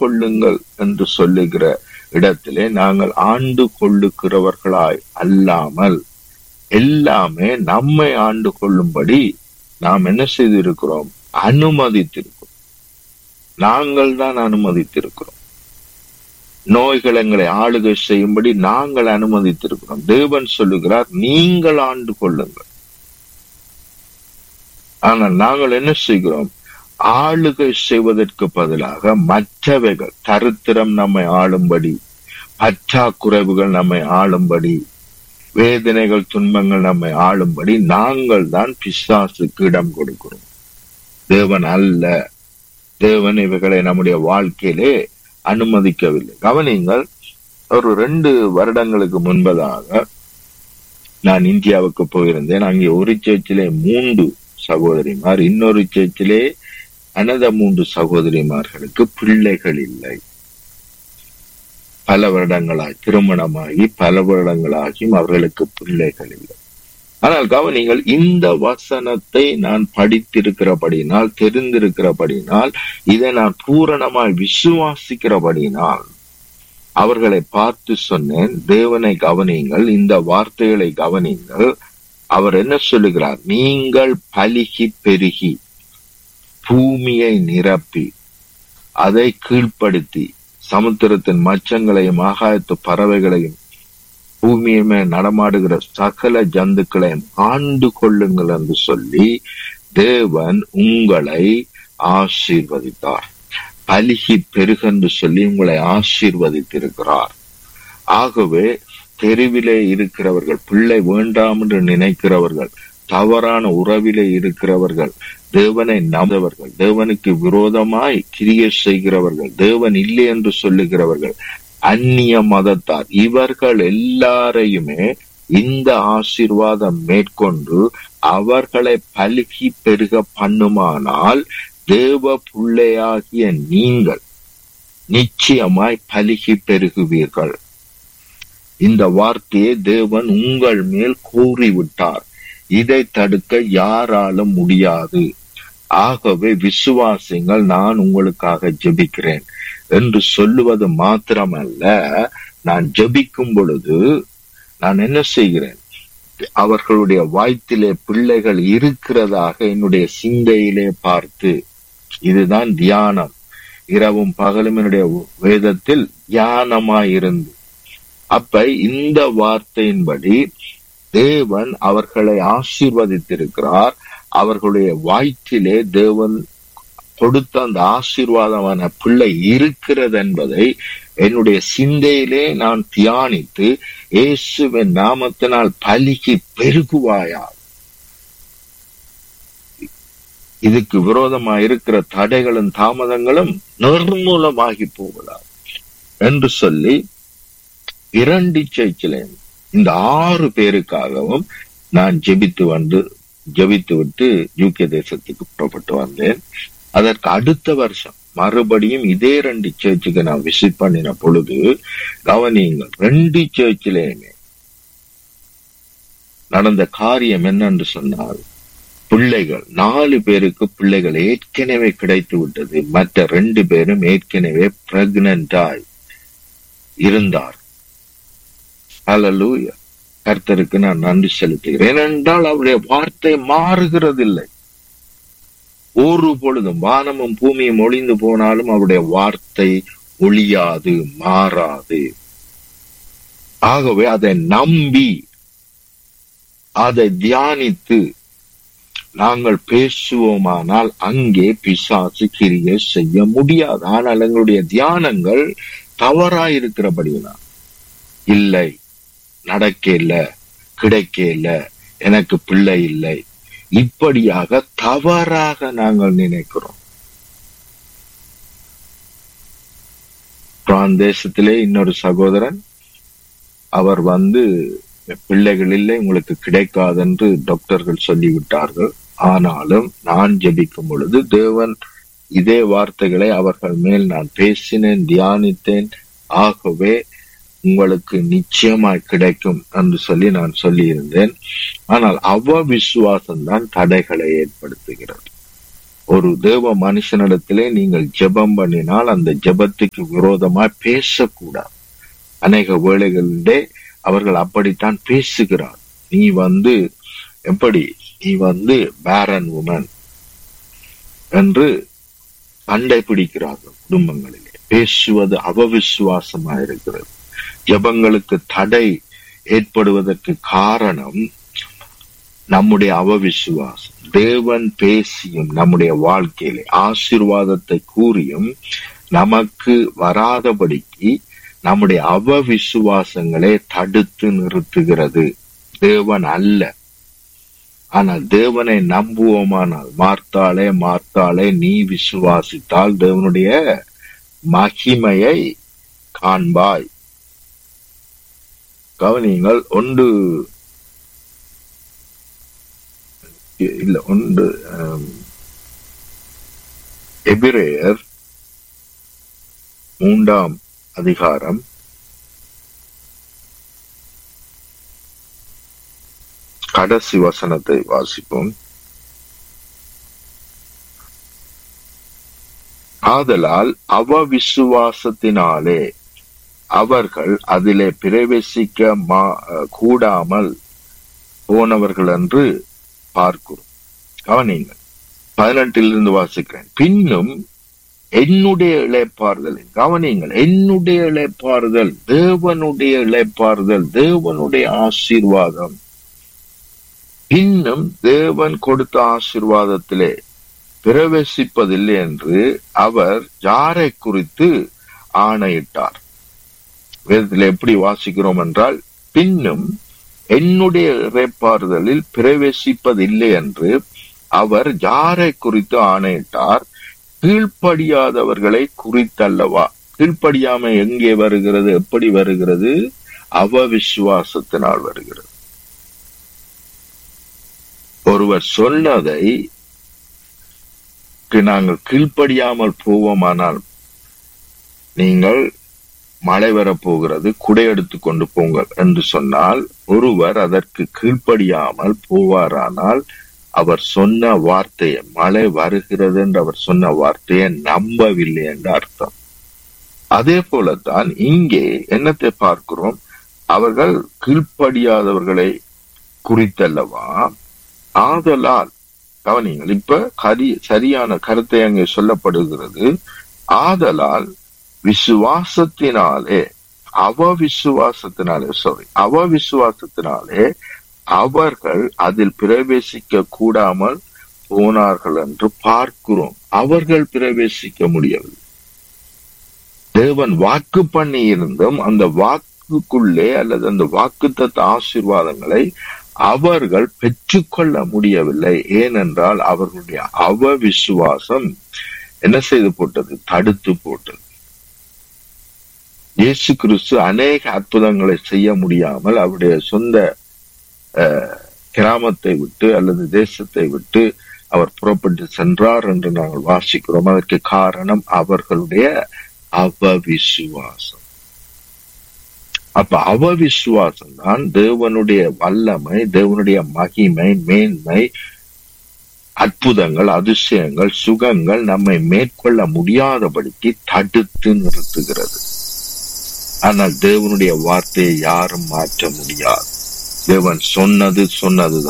கொள்ளுங்கள் என்று சொல்லுகிற இடத்திலே நாங்கள் ஆண்டு கொள்ளுகிறவர்களாய் அல்லாமல் எல்லாமே நம்மை ஆண்டு கொள்ளும்படி நாம் என்ன செய்திருக்கிறோம் அனுமதித்திருக்கிறோம் நாங்கள் தான் அனுமதித்திருக்கிறோம் நோய்கள் எங்களை ஆளுகை செய்யும்படி நாங்கள் அனுமதித்திருக்கிறோம் தேவன் சொல்லுகிறார் நீங்கள் ஆண்டு கொள்ளுங்கள் ஆனால் நாங்கள் என்ன செய்கிறோம் ஆளுகை செய்வதற்கு பதிலாக மற்றவைகள் தரித்திரம் நம்மை ஆளும்படி பற்றாக்குறைவுகள் நம்மை ஆளும்படி வேதனைகள் துன்பங்கள் நம்மை ஆளும்படி நாங்கள் தான் பிசாசுக்கு இடம் கொடுக்கிறோம் தேவன் அல்ல தேவன் இவைகளை நம்முடைய வாழ்க்கையிலே அனுமதிக்கவில்லை கவனிங்கள் ஒரு ரெண்டு வருடங்களுக்கு முன்பதாக நான் இந்தியாவுக்கு போயிருந்தேன் அங்கே ஒரு சேர்ச்சிலே மூன்று சகோதரிமார் இன்னொரு சேர்ச்சிலே அனத மூன்று சகோதரிமார்களுக்கு பிள்ளைகள் இல்லை பல வருடங்களாய் திருமணமாகி பல வருடங்களாகியும் அவர்களுக்கு பிள்ளைகள் இல்லை ஆனால் கவனிங்கள் இந்த வசனத்தை நான் படித்திருக்கிறபடினால் தெரிந்திருக்கிறபடினால் இதை நான் பூரணமாய் விசுவாசிக்கிறபடினால் அவர்களை பார்த்து சொன்னேன் தேவனை கவனியுங்கள் இந்த வார்த்தைகளை கவனியுங்கள் அவர் என்ன சொல்லுகிறார் நீங்கள் பலிகி பெருகி பூமியை நிரப்பி அதை கீழ்ப்படுத்தி சமுத்திரத்தின் மச்சங்களையும் ஆகாயத்து பறவைகளையும் பூமியுமே நடமாடுகிற சகல ஜந்துக்களையும் ஆண்டு கொள்ளுங்கள் என்று சொல்லி தேவன் உங்களை ஆசீர்வதித்தார் பலிகி பெருகென்று சொல்லி உங்களை ஆசீர்வதித்திருக்கிறார் ஆகவே தெருவிலே இருக்கிறவர்கள் பிள்ளை வேண்டாம் என்று நினைக்கிறவர்கள் தவறான உறவிலே இருக்கிறவர்கள் தேவனை நம்பவர்கள் தேவனுக்கு விரோதமாய் கிரிய செய்கிறவர்கள் தேவன் இல்லை என்று சொல்லுகிறவர்கள் அந்நிய மதத்தார் இவர்கள் எல்லாரையுமே இந்த ஆசீர்வாதம் மேற்கொண்டு அவர்களை பலுகி பெருக பண்ணுமானால் தேவ பிள்ளையாகிய நீங்கள் நிச்சயமாய் பலுகி பெருகுவீர்கள் இந்த வார்த்தையை தேவன் உங்கள் மேல் கூறிவிட்டார் இதை தடுக்க யாராலும் முடியாது ஆகவே விசுவாசிங்கள் நான் உங்களுக்காக ஜெபிக்கிறேன் என்று சொல்லுவது மாத்திரமல்ல நான் ஜெபிக்கும் பொழுது நான் என்ன செய்கிறேன் அவர்களுடைய வாய்த்திலே பிள்ளைகள் இருக்கிறதாக என்னுடைய சிந்தையிலே பார்த்து இதுதான் தியானம் இரவும் பகலும் என்னுடைய வேதத்தில் தியானமாயிருந்து அப்ப இந்த வார்த்தையின்படி தேவன் அவர்களை ஆசீர்வதித்திருக்கிறார் அவர்களுடைய வாய்த்திலே தேவன் கொடுத்த அந்த ஆசீர்வாதமான பிள்ளை இருக்கிறது என்பதை என்னுடைய சிந்தையிலே நான் தியானித்து இயேசுவின் நாமத்தினால் பலிக்கு பெருகுவாயா இதுக்கு விரோதமா இருக்கிற தடைகளும் தாமதங்களும் நிர்மூலமாகி போகலாம் என்று சொல்லி இரண்டு சர்ச்சிலையும் இந்த ஆறு பேருக்காகவும் நான் ஜெபித்து வந்து ஜெபித்து விட்டு யூகே தேசத்துக்கு புறப்பட்டு வந்தேன் அதற்கு அடுத்த வருஷம் மறுபடியும் இதே ரெண்டு சர்ச்சுக்கு நான் விசிட் பண்ணின பொழுது கவனியுங்கள் ரெண்டு சர்ச்சிலேயுமே நடந்த காரியம் என்னன்னு சொன்னால் பிள்ளைகள் நாலு பேருக்கு பிள்ளைகள் ஏற்கனவே கிடைத்து விட்டது மற்ற ரெண்டு பேரும் ஏற்கனவே பிரெக்னண்டாய் இருந்தார் அல்லூயா கர்த்தருக்கு நான் நன்றி செலுத்துகிறேன் ஏனென்றால் அவருடைய வார்த்தை மாறுகிறதில்லை ஒரு பொழுதும் வானமும் பூமியும் ஒளிந்து போனாலும் அவருடைய வார்த்தை ஒளியாது மாறாது ஆகவே அதை நம்பி அதை தியானித்து நாங்கள் பேசுவோமானால் அங்கே பிசாசு கிரியை செய்ய முடியாது ஆனால் எங்களுடைய தியானங்கள் தவறாயிருக்கிறபடிதான் இல்லை நடக்க இல்ல கிடைக்க இல்ல எனக்கு பிள்ளை இல்லை இப்படியாக தவறாக நாங்கள் நினைக்கிறோம் பிரான் தேசத்திலே இன்னொரு சகோதரன் அவர் வந்து பிள்ளைகள் இல்லை உங்களுக்கு கிடைக்காதென்று டாக்டர்கள் சொல்லிவிட்டார்கள் ஆனாலும் நான் ஜெபிக்கும் பொழுது தேவன் இதே வார்த்தைகளை அவர்கள் மேல் நான் பேசினேன் தியானித்தேன் ஆகவே உங்களுக்கு நிச்சயமாய் கிடைக்கும் என்று சொல்லி நான் சொல்லியிருந்தேன் ஆனால் அவ விசுவாசம் தான் தடைகளை ஏற்படுத்துகிறது ஒரு தேவ மனுஷனிடத்திலே நீங்கள் ஜெபம் பண்ணினால் அந்த ஜெபத்துக்கு விரோதமா பேசக்கூடாது அநேக வேளைகளிலே அவர்கள் அப்படித்தான் பேசுகிறார் நீ வந்து எப்படி நீ வந்து பேரன் உமன் என்று சண்டை பிடிக்கிறார்கள் குடும்பங்களிலே பேசுவது அவவிசுவாசமா இருக்கிறது ஜெபங்களுக்கு தடை ஏற்படுவதற்கு காரணம் நம்முடைய அவவிசுவாசம் தேவன் பேசியும் நம்முடைய வாழ்க்கையிலே ஆசீர்வாதத்தை கூறியும் நமக்கு வராதபடிக்கு நம்முடைய அவவிசுவாசங்களை தடுத்து நிறுத்துகிறது தேவன் அல்ல ஆனால் தேவனை நம்புவோமானால் மார்த்தாளே மார்த்தாளே நீ விசுவாசித்தால் தேவனுடைய மகிமையை காண்பாய் கவனியுங்கள் ஒன்று இல்ல ஒன்று ஆம், எபிரேயர் மூன்றாம் அதிகாரம் கடைசி வசனத்தை வாசிப்போம் ஆதலால் அவ விசுவாசத்தினாலே அவர்கள் அதிலே பிரவேசிக்க மா- கூடாமல் போனவர்கள் என்று பார்க்கிறோம் கவனிங்கள் பதினெட்டிலிருந்து வாசிக்கிறேன் பின்னும் என்னுடைய இளைப்பாறுதல் கவனிங்கள் என்னுடைய இளைப்பாறுதல் தேவனுடைய இளைப்பாறுதல் தேவனுடைய ஆசீர்வாதம் இன்னும் தேவன் கொடுத்த ஆசீர்வாதத்திலே பிரவேசிப்பதில்லை என்று அவர் யாரை குறித்து ஆணையிட்டார் வேதத்தில் எப்படி வாசிக்கிறோம் என்றால் பின்னும் என்னுடைய இறைப்பாறுதலில் பிரவேசிப்பதில்லை என்று அவர் யாரை குறித்து ஆணையிட்டார் கீழ்ப்படியாதவர்களை குறித்தல்லவா கீழ்ப்படியாமை எங்கே வருகிறது எப்படி வருகிறது அவ விசுவாசத்தினால் வருகிறது ஒருவர் சொன்னதை க்கு நாங்கள் கீழ்ப்படியாமல் போவோமானால் நீங்கள் மழை வரப்போகிறது குடை எடுத்து கொண்டு போங்கள் என்று சொன்னால் ஒருவர் அதற்கு கீழ்ப்படியாமல் போவாரானால் அவர் சொன்ன வார்த்தையை மழை வருகிறது என்று அவர் சொன்ன வார்த்தையை நம்பவில்லை என்று அர்த்தம் அதே போலத்தான் இங்கே என்னத்தை பார்க்கிறோம் அவர்கள் கீழ்ப்படியாதவர்களை குறித்தல்லவா ஆதலால் கவனிங்கள் இப்ப கரி சரியான கருத்தை அங்கே சொல்லப்படுகிறது ஆதலால் விசுவாசத்தினாலே அவ விசுவாசத்தினாலே சாரி அவ விசுவாசத்தினாலே அவர்கள் அதில் பிரவேசிக்க கூடாமல் போனார்கள் என்று பார்க்கிறோம் அவர்கள் பிரவேசிக்க முடியவில்லை தேவன் வாக்கு பண்ணி இருந்தும் அந்த வாக்குக்குள்ளே அல்லது அந்த வாக்குத்தத்த ஆசீர்வாதங்களை அவர்கள் பெற்றுக்கொள்ள முடியவில்லை ஏனென்றால் அவர்களுடைய அவ விசுவாசம் என்ன செய்து போட்டது தடுத்து போட்டது இயேசு கிறிஸ்து அநேக அற்புதங்களை செய்ய முடியாமல் அவருடைய சொந்த அஹ், கிராமத்தை விட்டு அல்லது தேசத்தை விட்டு அவர் புறப்பட்டு சென்றார் என்று நாங்கள் வாசிக்கிறோம் அதற்கு காரணம் அவர்களுடைய அவவிசுவாசம் அப்ப அவவிசுவாசம் தான் தேவனுடைய வல்லமை தேவனுடைய மகிமை மேன்மை அற்புதங்கள் அதிசயங்கள் சுகங்கள் நம்மை மேற்கொள்ள முடியாதபடிக்கு தடுத்து நிறுத்துகிறது ஆனால் தேவனுடைய வார்த்தையை யாரும் மாற்ற முடியாது தேவன் சொன்னது சொன்னதுதான்